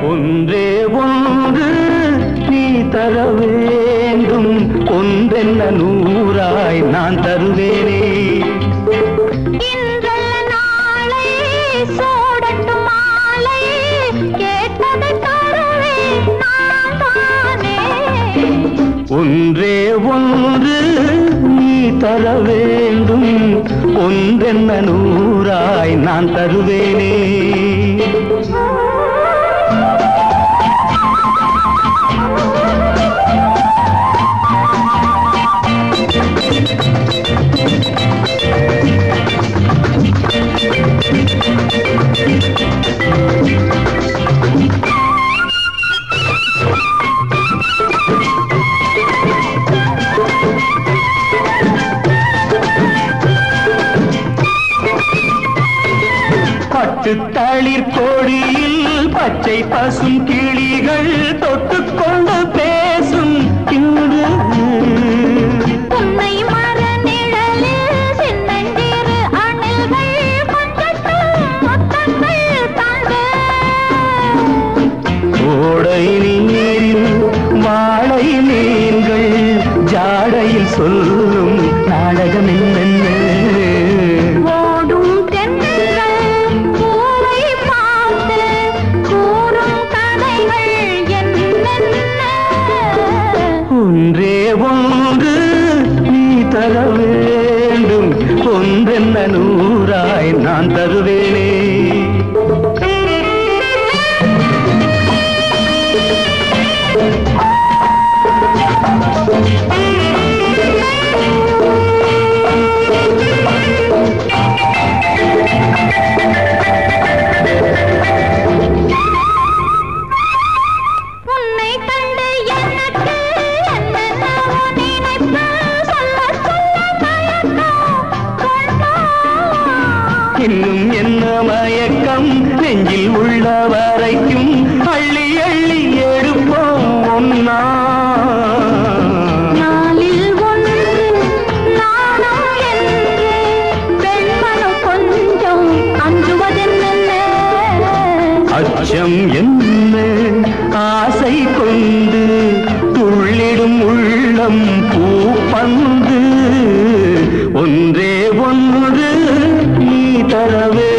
ஒன்றே ஒன்று நீ தர வேண்டும் ஒன்றென்ன நூறாய் நான் தருவேனே இன்றல்ல நாளை சூடட்டும் மாலை கேட்டதை தருவேன் நான் தானே ஒன்றே ஒன்று நீ தர வேண்டும் ஒன்றென்ன நூறாய் நான் தருவேனே பட்டுத்தளிர் கோடியில் பச்சை பசும் கிளிகள் தொட்டுக்கொண்டு பேசும் இன்று உன்னை மர நிழலில் சின்னஞ்சிறு அணில்கள் கொஞ்சட்டும் முத்தங்கள் தந்து ஓடை நீரில் வாழை மீன்கள் ஜாடையில் சொல்லும் நாடகம் என்னென்ன ஓடும் தென்றல் பூவை பார்த்து கூறும் கதைகள் என்னென்ன ஒன்றே ஒன்று நீ தர வேண்டும் ஒன்றென்ன நூறாய் நான் தருவேனே உன்னை கண்டு எனக்கு என்னென்னவோ நினைப்பு சொல்ல சொல்ல மயக்கம் கொண்டான். இன்னும் என்ன மயக்கம் நெஞ்சில் உள்ள வரைக்கும் அள்ளி அள்ளி எடுப்போம் ஒன்னா நாளில் ஒன்று நாணம் என்று பெண்மனம் கொஞ்சம் அஞ்சுவதென்ன அச்சம் என்ன ஆசை கொண்டு துள்ளிடும் உள்ளம் பூப்பந்து ஒன்றே ஒன்று நீ தரவே